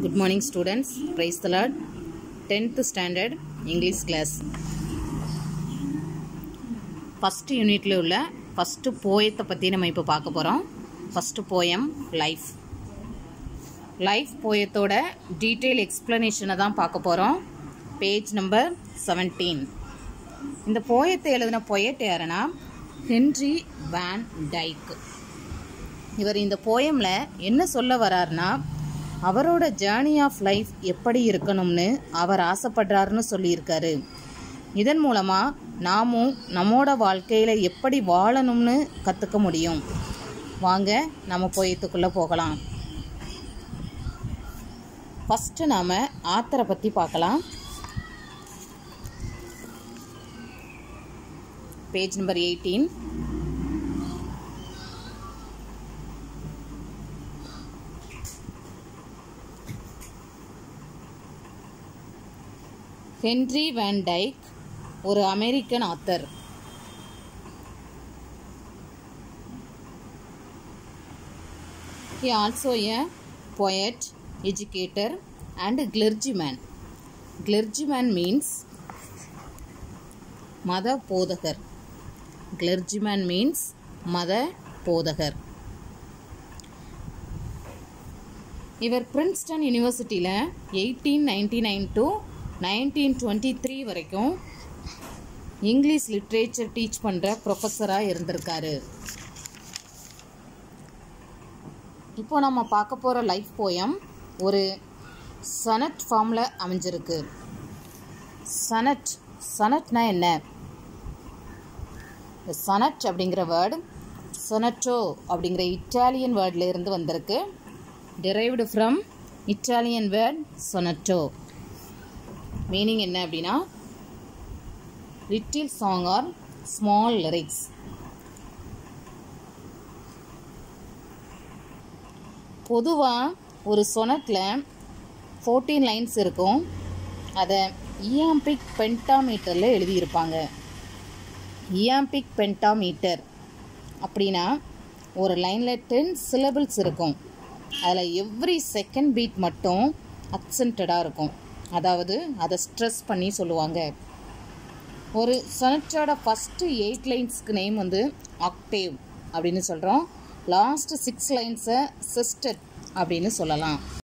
Good morning, students. Praise the Lord. 10th standard English class. First யூனிட்டில் உள்ள first போயத்தை பற்றி நம்ம இப்போ பார்க்க போகிறோம் ஃபஸ்ட்டு போயம் லைஃப் லைஃப் போயத்தோட டீட்டெயில் எக்ஸ்ப்ளனேஷனை தான் பார்க்க போகிறோம் பேஜ் நம்பர் செவன்டீன் இந்த போயத்தை எழுதின பொயட் யாருன்னா ஹென்ரி வேன் டைக் இவர் இந்த போயமில் என்ன சொல்ல வராருன்னா அவரோட ஜேர்னி ஆஃப் லைஃப் எப்படி இருக்கணும்னு அவர் ஆசைப்படுறாருன்னு சொல்லியிருக்காரு இதன் மூலமாக நாமும் நம்மோட வாழ்க்கையில் எப்படி வாழணும்னு கற்றுக்க முடியும் வாங்க நம்ம போயத்துக்குள்ளே போகலாம் ஃபஸ்ட்டு நாம் ஆத்தரை பற்றி பார்க்கலாம் page number eighteen Henry Van Dyke ஒரு American author He also a poet, educator and clergyman. Clergyman means மத போதகர் clergyman means மத போதகர் இவர் பிரின்ஸ்டன் யூனிவர்சிட்டியில் eighteen ninety nine to nineteen twenty three வரைக்கும் இங்கிலீஷ் லிட்ரேச்சர் டீச் பண்ணுற ப்ரொஃபஸராக இருந்திருக்காரு இப்போ நம்ம பார்க்க போகிற லைஃப் போயம் ஒரு சனட் ஃபார்மில் அமைஞ்சிருக்கு சனட் சனட்னா என்ன இந்த சனட் அப்படிங்கிற வேர்டு சொனட்டோ அப்படிங்கிற இட்டாலியன் வேர்டில் இருந்து வந்திருக்கு derived ஃப்ரம் இட்டாலியன் வேர்ட் சொனட்டோ மீனிங் என்ன அப்படின்னா little song or small lyrics பொதுவாக ஒரு சொனட்டில் ஃபோர்டீன் லைன்ஸ் இருக்கும் அதை இயாம்பிக் பென்டாமீட்டரில் எழுதியிருப்பாங்க இயாம்பிக் பென்டாமீட்டர் அப்படின்னா ஒரு லைனில் டென் சிலபிள்ஸ் இருக்கும் அதில் எவ்ரி செகண்ட் பீட் மட்டும் அக்சன்டடாக இருக்கும் அதாவது அதை ஸ்ட்ரெஸ் பண்ணி சொல்லுவாங்க ஒரு சொனட்டோட ஃபஸ்ட்டு எயிட் லைன்ஸ்க்கு நேம் வந்து ஆக்டேவ் அப்படின்னு சொல்கிறோம் லாஸ்ட் சிக்ஸ் லைன்ஸை சிஸ்டட் அப்படின்னு சொல்லலாம்